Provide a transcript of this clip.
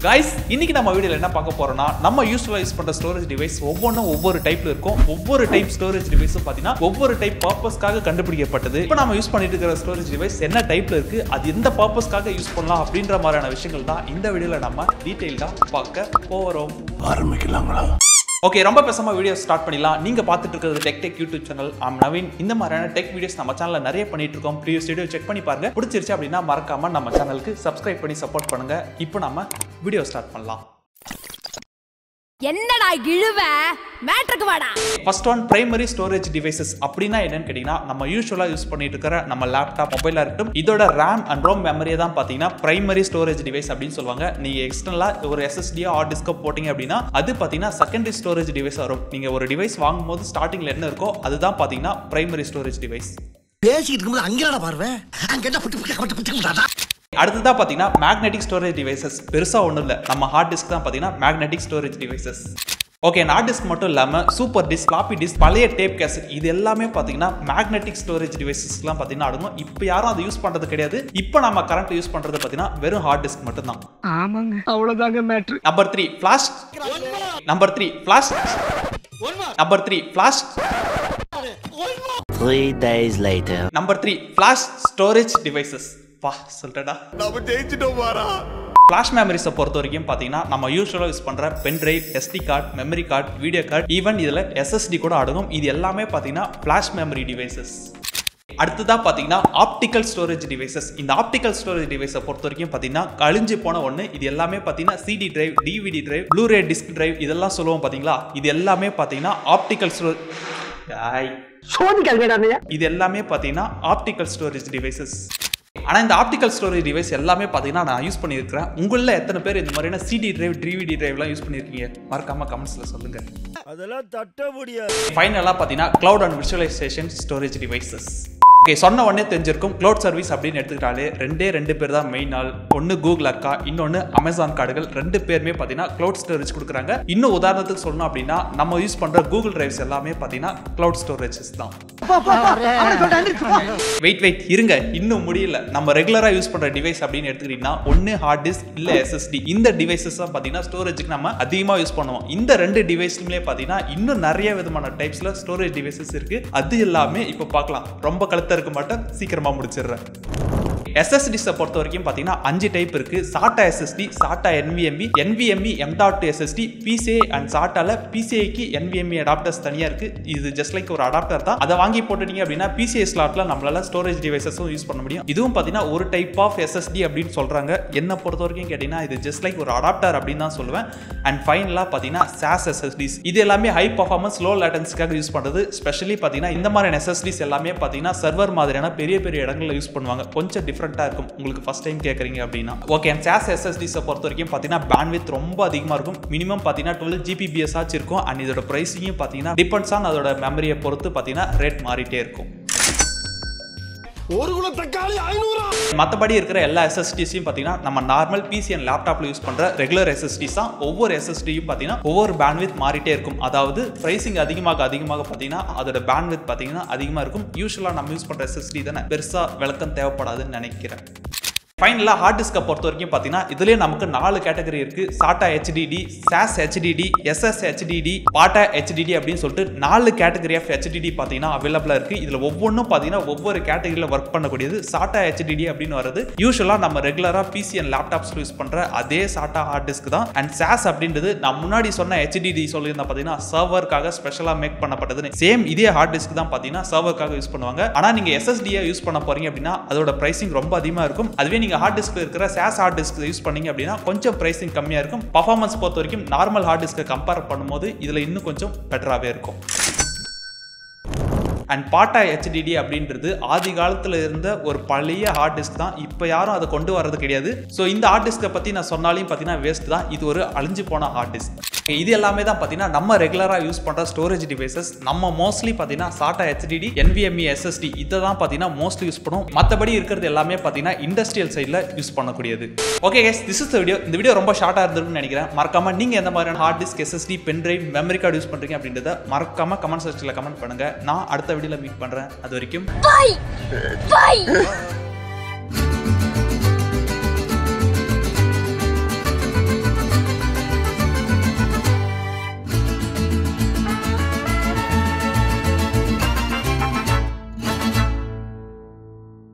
Guys இன்னைக்கு நம்ம வீடியோல என்ன பார்க்க போறோம்னா நம்ம யூஸ்வலா யூஸ் பண்ற ஸ்டோரேஜ் டிவைஸ் ஒவ்வொன்றும் ஒவ்வொரு டைப்ல இருக்கும் ஒவ்வொரு டைப் ஸ்டோரேஜ் டிவைஸும் பாத்தீங்கன்னா ஒவ்வொரு டைப் பர்பஸ்க்காக கண்டுபிடிக்கப்பட்டது இப்போ நம்ம யூஸ் பண்ணிட்டு இருக்கிற ஸ்டோரேஜ் டிவைஸ் என்ன டைப்ல இருக்கு அது எந்த பர்பஸ்க்காக யூஸ் பண்ணலாம் அப்படின்ற மாதிரியான விஷயங்கள் தான் இந்த வீடியோல நம்ம டீடைல்டா பார்க்க போறோம் ஆரம்பிக்கலாங்களா ஓகே ரொம்ப பேசாம வீடியோ ஸ்டார்ட் பண்ணிடலாம் நீங்க பார்த்துட்டு இருக்கிறது டெக் டெக் யூடியூப் சேனல் ஆம் நவீன் இந்த மாதிரியான டெக் வீடியோஸ் நம்ம சேனல்ல நிறைய பண்ணிட்டு இருக்கோம் ப்ரீவியஸ் வீடியோ செக் பண்ணி பாருங்க பிடிச்சிருச்சு அப்படின்னா மறக்காம நம்ம சேனலுக்கு சப்ஸ்கிரைப் பண்ணி சப்போர்ட் பண்ணுங்க இப்போ நம்ம வீடியோ ஸ்டார்ட் பண்ணலாம் என்னடா இழுவ மேட்ருக்கு வாடா first one primary storage devices அப்படின்னா என்னன்னு கேட்டீங்கன்னா நம்ம யூஸ்வலாக யூஸ் பண்ணிட்டு இருக்கிற நம்ம லேப்டாப் மொபைலாக இருக்கட்டும் இதோட ரேம் அண்ட் ரோம் மெமரியை தான் பார்த்தீங்கன்னா பிரைமரி ஸ்டோரேஜ் டிவைஸ் அப்படின்னு சொல்லுவாங்க நீங்கள் எக்ஸ்டர்னலாக ஒரு எஸ்எஸ்டியோ ஹார்ட் டிஸ்கோ போட்டிங்க அப்படின்னா அது பார்த்தீங்கன்னா செகண்டரி ஸ்டோரேஜ் டிவைஸ் வரும் நீங்கள் ஒரு டிவைஸ் வாங்கும்போது ஸ்டார்டிங்கில் என்ன இருக்கோ அதுதான் பார்த்தீங்கன்னா பிரைமரி ஸ்டோரேஜ் டிவைஸ் பேசிட்டு இருக்கும்போது அங்கேடா பார்வை அங்க என்ன புட்டு புட்டு புட்டு புட்டு புட்டாடா அடுத்ததா பார்த்தீங்கன்னா மேக்னெட்டிக் ஸ்டோரேஜ் டிவைசஸ் பெருசாக ஒன்றும் இல்லை நம்ம ஹார்ட் டிஸ்க் தான் பார்த்தீங்கன்னா magnetic storage devices okay hard disk மட்டும் இல்லாமல் சூப்பர் டிஸ்க் ஃப்ளாப்பி டிஸ்க் பழைய டேப் கேசட் இது எல்லாமே பார்த்தீங்கன்னா மேக்னெட்டிக் ஸ்டோரேஜ் டிவைசஸ்லாம் பார்த்தீங்கன்னா அடங்கும் இப்போ யாரும் அதை யூஸ் பண்ணுறது கிடையாது இப்போ நம்ம கரண்ட் யூஸ் பண்ணுறது பார்த்தீங்கன்னா வெறும் ஹார்ட் டிஸ்க் மட்டும்தான் ஆமாங்க அவ்வளவுதாங்க matter number three flash number three flash number three flash Three days later. Number three flash storage devices வா சொல்லிட்டடா நம்ம ஜெயிச்சிட்டோம் வாரா ஃப்ளாஷ் மெமரிஸை பொறுத்த வரைக்கும் பார்த்தீங்கன்னா நம்ம யூஸ்வலாக யூஸ் பண்ணுற pen drive SD card memory card video card even இதில் எஸ்எஸ்டி கூட அடங்கும் இது எல்லாமே பார்த்தீங்கன்னா ஃப்ளாஷ் மெமரி டிவைசஸ் அடுத்ததாக பார்த்தீங்கன்னா ஆப்டிக்கல் ஸ்டோரேஜ் டிவைசஸ் இந்த ஆப்டிக்கல் ஸ்டோரேஜ் டிவைஸை பொறுத்த வரைக்கும் பார்த்தீங்கன்னா கழிஞ்சு போன ஒன்று இது எல்லாமே பார்த்தீங்கன்னா CD drive DVD drive Blu-ray disk drive இதெல்லாம் சொல்லுவோம் பார்த்தீங்களா இது எல்லாமே பார்த்தீங்கன்னா ஆப்டிக்கல் ஸ்டோரேஜ் சோதிக்காதீங்க இது எல்லாமே பார்த்தீங்கன்னா ஆப்டிக்கல் ஸ்டோரேஜ் டிவைசஸ் ஆனால் இந்த ஆப்டிக்கல் ஸ்டோரேஜ் டிவைஸ் எல்லாமே பார்த்தீங்கன்னா நான் யூஸ் பண்ணியிருக்கிறேன் உங்களில் எத்தனை பேர் இந்த மாதிரியான சிடி டிரைவ் டிவிடி டிரைவ்லாம் யூஸ் பண்ணியிருக்கீங்க மறக்காம கமெண்ட்ஸில் சொல்லுங்க அதெல்லாம் தட்ட முடியாது ஃபைனலாக பார்த்தீங்கன்னா cloud and virtualisation storage devices okay சொன்ன உடனே தெரிஞ்சிருக்கும் க்ளவுட் சர்வீஸ் அப்படின்னு எடுத்துக்கிட்டாலே ரெண்டே ரெண்டு பேர் தான் மெயின் ஆள் ஒன்று கூகுள் அக்கா இன்னொன்று அமேசான் கார்டுகள் ரெண்டு பேருமே பார்த்தீங்கன்னா க்ளவுட் ஸ்டோரேஜ் கொடுக்குறாங்க இன்னும் உதாரணத்துக்கு சொல்லணும் அப்படின்னா நம்ம யூஸ் பண்ணுற கூகுள் டிரைவ்ஸ் எல்லாமே பார்த்தீங்கன்னா க்ளவுட் ஸ்டோரேஜஸ் தான் வெயிட் வெயிட் இருங்க இன்னும் முடியல நம்ம ரெகுலரா யூஸ் பண்ற டிவைஸ் அப்படின்னு எடுத்துக்கிட்டீங்கன்னா ஒன்னு ஹார்ட் டிஸ்க் இல்ல எஸ்எஸ்டி இந்த டிவைசஸ் தான் பாத்தீங்கன்னா ஸ்டோரேஜுக்கு நம்ம அதிகமா யூஸ் பண்ணுவோம் இந்த ரெண்டு டிவைஸ்லுமே பாத்தீங்கன்னா இன்னும் நிறைய விதமான டைப்ஸ்ல ஸ்டோரேஜ் டிவைசஸ் இருக்கு அது எல்லாமே இப்போ பார்க்கலாம் ரொம்ப கழுத்த இருக்க மாட்டேன் சீக்கிரமா முடிச்சிடுறேன் எஸ்எஸ்டிஸை பொறுத்த வரைக்கும் பார்த்தீங்கன்னா அஞ்சு டைப் இருக்கு SATA SSD SATA NVMe NVMe M dot SSD PCA and சாட்டால பிசிஐக்கு என்விஎம்பி அடாப்டர்ஸ் தனியாக இருக்கு இது ஜஸ்ட் லைக் ஒரு அடாப்டர் தான் அதை வாங்கி போட்டுட்டீங்க அப்படின்னா பிசிஐ ஸ்லாட்ல நம்மளால ஸ்டோரேஜ் டிவைசஸும் யூஸ் பண்ண முடியும் இதுவும் பார்த்தீங்கன்னா ஒரு டைப் ஆஃப் எஸ்எஸ்டி அப்படின்னு சொல்றாங்க என்ன பொறுத்த வரைக்கும் கேட்டீங்கன்னா இது ஜஸ்ட் லைக் ஒரு அடாப்டர் அப்படின்னு தான் சொல்லுவேன் அண்ட் ஃபைனலாக பார்த்தீங்கன்னா சாஸ் எஸ்எஸ்டிஸ் இது எல்லாமே ஹை பர்ஃபார்மன்ஸ் லோ லேட்டன்ஸ்க்காக யூஸ் பண்ணுறது ஸ்பெஷலி பார்த்தீங்கன்னா இந்த மாதிரியான எஸ்எஸ்டிஸ் எல்லாமே பார்த்தீங்கன்னா சர்வர் மாதிரியான பெரிய பெரிய இடங்களில் யூஸ் பண்ணுவாங்க கொஞ்சம் டிஃப்ரெண்ட்டாக இருக்கும் உங்களுக்கு ஃபஸ்ட் டைம் கேட்குறீங்க அப்படின்னா ஓகே அண்ட் சாஸ் எஸ்எஸ்டிஸை பொறுத்த வரைக்கும் பார்த்தீங்கன்னா பேண்ட்வித் ரொம்ப அதிகமாக இருக்கும் மினிமம் பார்த்தீங்கன்னா டுவெல் ஜிபிபிஎஸ் ஆச்சு இருக்கும் அண்ட் இதோட ப்ரைஸிங்கும் பார்த்தீங்கன்னா டிபெண்ட்ஸ் ஆன் அதோட மெமரியை பொறுத்து பார்த்தீங்கன்னா ரேட் மாறிட்டே இருக்கும் ஒரு குல தக்காளி ஐநூறா மற்றபடி இருக்கிற எல்லா எஸ்எஸ்டிஸையும் பார்த்தீங்கன்னா நம்ம நார்மல் பிசி அண்ட் லேப்டாப்ல யூஸ் பண்ணுற ரெகுலர் எஸ்எஸ்டிஸ் தான் ஒவ்வொரு எஸ்எஸ்டியும் பார்த்தீங்கன்னா ஒவ்வொரு பேண்ட்வித் மாறிட்டே இருக்கும் அதாவது ப்ரைசிங் அதிகமாக அதிகமாக பார்த்தீங்கன்னா அதோட பேண்ட்வித் பார்த்தீங்கன்னா அதிகமாக இருக்கும் யூஸ்வலாக நம்ம யூஸ் பண்ணுற எஸ்எஸ்டி தானே பெருசாக விளக்கம் தேவைப்படாதுன்னு நினைக்கிறேன் ஃபைனலாக ஹார்ட் டிஸ்கை பொறுத்த வரைக்கும் பார்த்தீங்கன்னா இதுலேயே நமக்கு நாலு கேட்டகரி இருக்கு SATA HDD SAS HDD SS HDD PATA HDD அப்படின்னு சொல்லிட்டு நாலு கேட்டகரி ஆஃப் ஹெச்டிடி பார்த்தீங்கன்னா அவைலபிளாக இருக்கு இதில் ஒவ்வொன்றும் பார்த்தீங்கன்னா ஒவ்வொரு கேட்டகரியில் ஒர்க் பண்ணக்கூடியது சாட்டா ஹெச்டிடி அப்படின்னு வருது யூஸ்வலாக நம்ம ரெகுலராக பிசி அண்ட் லேப்டாப்ஸ் யூஸ் பண்ணுற அதே சாட்டா ஹார்ட் டிஸ்க் தான் அண்ட் சாஸ் அப்படின்றது நான் முன்னாடி சொன்ன ஹெச்டிடி சொல்லியிருந்தா பார்த்தீங்கன்னா சர்வருக்காக ஸ்பெஷலாக மேக் பண்ணப்பட்டது சேம் இதே ஹார்ட் டிஸ்க் தான் பார்த்தீங்கன்னா சர்வருக்காக யூஸ் பண்ணுவாங்க ஆனால் நீங்கள் எஸ்எஸ்டியை யூஸ் பண்ண போறீங்க அப்படின்னா அதோட ப்ரைசிங் ரொம்ப அதிகமாக இருக்கும் அதுவே நீங்கள் ஹார்ட் டிஸ்க் இருக்கிற சாஸ் ஹார்ட் டிஸ்க் யூஸ் பண்ணீங்க அப்படின்னா கொஞ்சம் ப்ரைசிங் கம்மியாக இருக்கும் பர்ஃபார்மன்ஸ் பொறுத்த வரைக்கும் நார்மல் ஹார்ட் டிஸ்க்கை கம்பேர் பண்ணும்போது இதில் இன்னும் கொஞ்சம் பெட்டராகவே இருக்கும் அண்ட் பாட்டா ஹெச்டிடி அப்படின்றது ஆதி காலத்தில் இருந்த ஒரு பழைய ஹார்ட் டிஸ்க் தான் இப்போ யாரும் அதை கொண்டு வரது கிடையாது ஸோ இந்த ஹார்ட் டிஸ்க்கை பற்றி நான் சொன்னாலையும் பார்த்தீங்கன்னா வேஸ்ட் தான் இது ஒரு அழிஞ்சு போன ஹார்ட் டிஸ்க் இது எல்லாமே தான் பார்த்தீங்கன்னா நம்ம ரெகுலராக யூஸ் பண்ணுற ஸ்டோரேஜ் டிவைசஸ் நம்ம மோஸ்ட்லி பார்த்தீங்கன்னா சாட்டா ஹெச்டிடி NVMe எஸ்எஸ்டி இதை தான் பார்த்தீங்கன்னா மோஸ்ட்லி யூஸ் பண்ணுவோம் மற்றபடி இருக்கிறது எல்லாமே பார்த்தீங்கன்னா இண்டஸ்ட்ரியல் சைடில் யூஸ் பண்ணக்கூடியது okay case this is video இந்த வீடியோ ரொம்ப ஷார்ட்டாக இருந்திருக்கும்னு நினைக்கிறேன் மறக்காம நீங்கள் எந்த மாதிரியான hard disk SSD pen drive memory card use பண்ணுறீங்க அப்படின்றத மறக்காம கமெண்ட் செக்ஷனில் கமெண்ட் பண்ணுங்க நான் அடுத்த வீடியோவில் மீட் பண்ணுறேன் அது வரைக்கும் Bye! Bye!